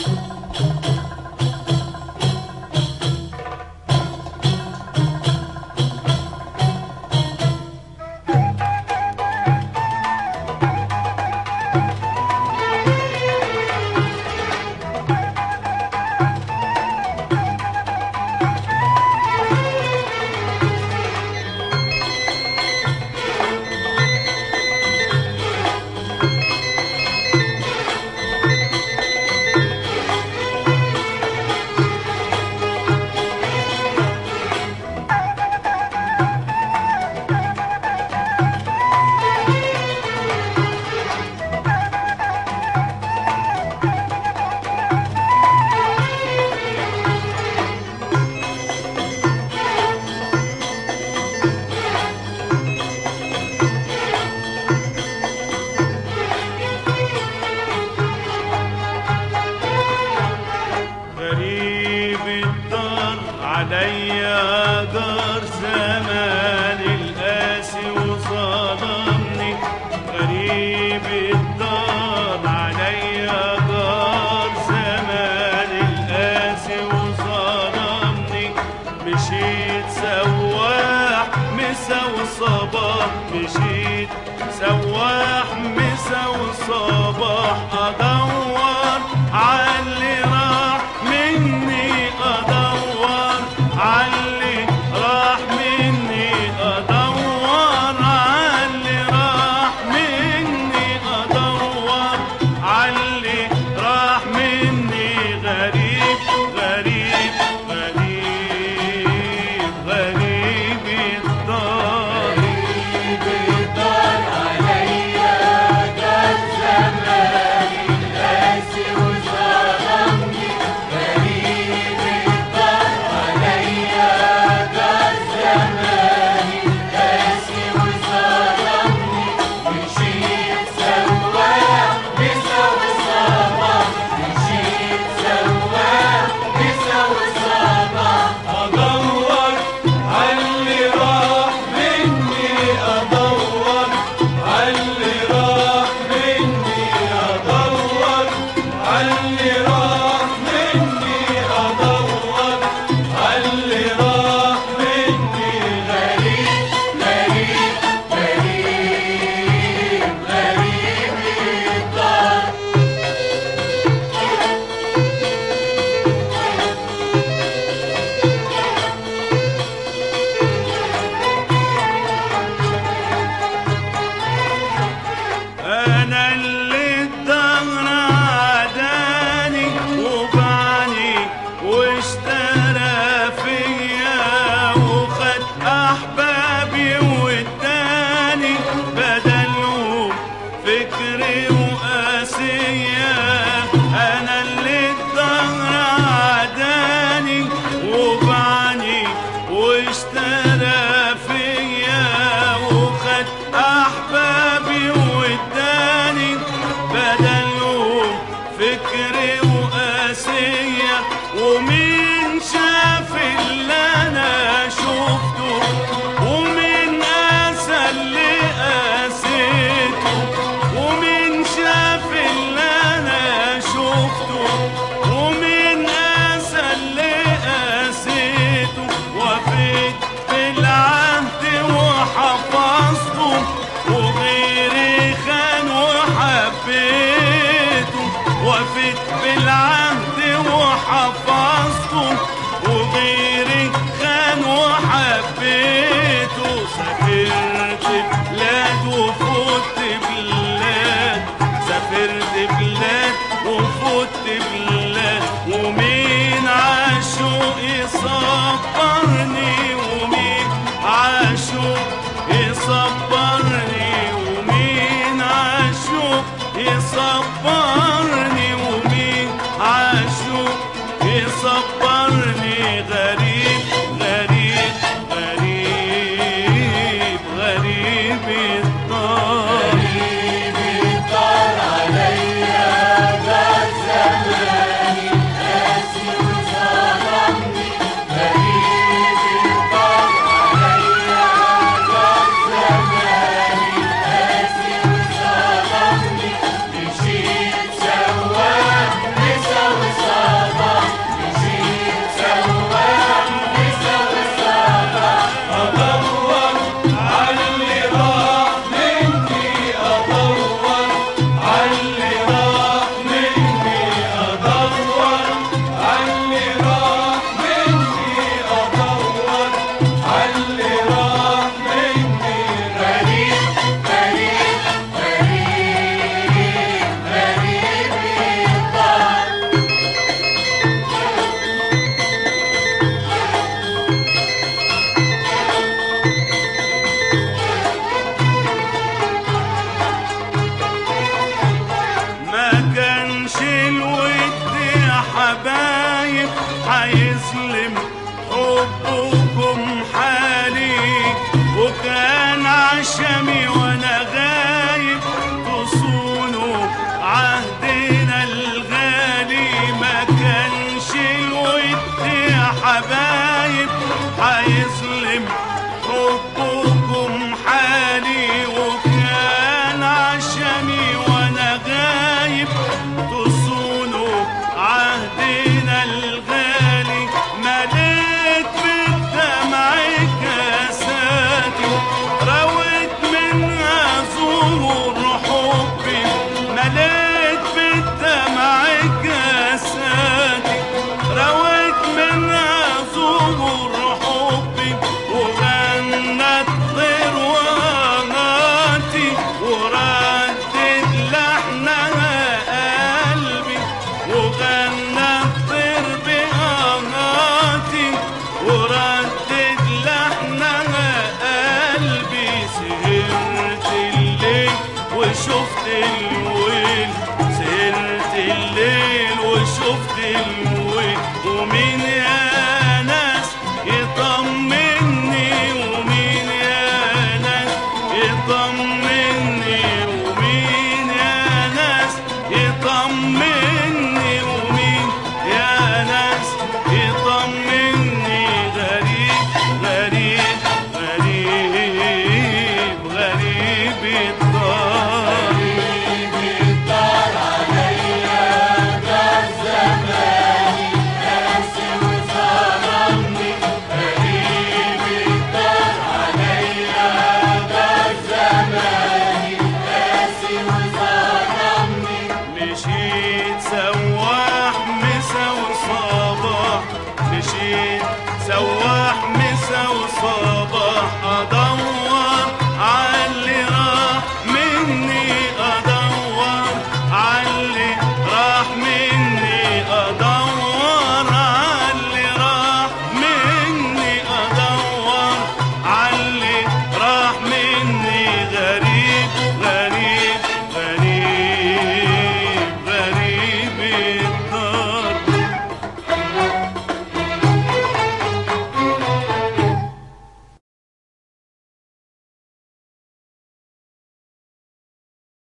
غريب الدار عليا دار زمان القاسي وظلمني غريب الدار عليا دار زمان القاسي وظلمني مشيت سواح مسا وصباح مشيت سواح مسا وصباح ادور عاللي راح مني ادور عاللي راح مني ادور عاللي راح مني ادور عاللي راح مني غريب غريب غريب غريب الدار ادور عاللي راح مني ادور عاللي راح مني ادور عاللي راح مني ادور عاللي راح مني غريب غريب غريب غريب الدار انا اللي الدهر عداني وبعني واشترى فيا وخد احبابي واداني بدلهم فكري وقاسية انا اللي الدهر عداني وبعني واشترى فيا وخد احبابي واداني بدلهم فكري وقاسية ومين شاف اللي انا شفته ومين قاسى اللي قاسيته ومين شاف اللي انا شفته ومين قاسى اللي قاسيته وفيت بالعهد وحفظته وغيري خان وحبيته وفيت بالعهد وحفظته وغيري خان وحبيته سافرت بلاد وفوت بلاد سافرت بلاد وفوت بلاد ومين عاشق يصبرني ومين عاشق يصبرني ومين عاشق يصبرني ومين عاشق يصبرني غريب غريب غريب غريب الدار غريب الدار عليا دار زماني قاسي وظلمني غريب الدار عليا دار زماني قاسي وظلمني مشيت هيظلم حبكم حالي وكان عشمي وانا غايب تصونوا عهدنا الغالي ما كانش الود يا حبايب هيظلم حبكم حالي وكان عشمي وانا غايب تصونوا عهدنا الغالي مليت بالدمع كاساتي رويت منها زهور حبي مليت بالدمع كاساتي رويت منها زهور حبي وغنت طير وغناتي وردت لحنها قلبي وغنت طير بأغاتي وردت لحنها قلبي سهرت الليل وشفت الليل